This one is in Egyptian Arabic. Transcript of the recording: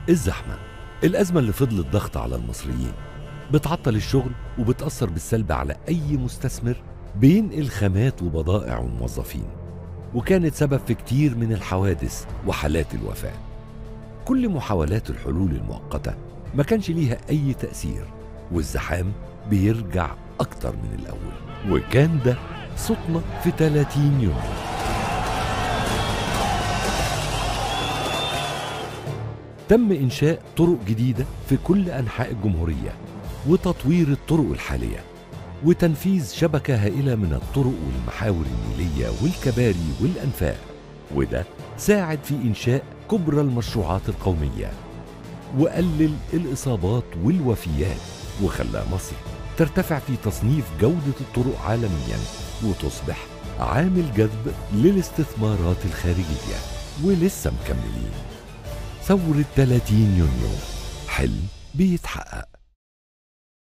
الزحمة الأزمة اللي فضلت ضغط على المصريين بتعطل الشغل وبتأثر بالسلب على أي مستثمر بينقل خامات وبضائع وموظفين وكانت سبب في كتير من الحوادث وحالات الوفاة كل محاولات الحلول المؤقتة ما كانش ليها أي تأثير والزحام بيرجع أكتر من الأول وكان ده صوتنا في 30 يوم تم إنشاء طرق جديدة في كل أنحاء الجمهورية وتطوير الطرق الحالية وتنفيذ شبكة هائلة من الطرق والمحاور النيلية والكباري والأنفاق وده ساعد في إنشاء كبرى المشروعات القومية وقلل الإصابات والوفيات وخلى مصر ترتفع في تصنيف جودة الطرق عالميا وتصبح عامل جذب للاستثمارات الخارجية ولسه مكملين ثورة 30 يونيو حلم بيتحقق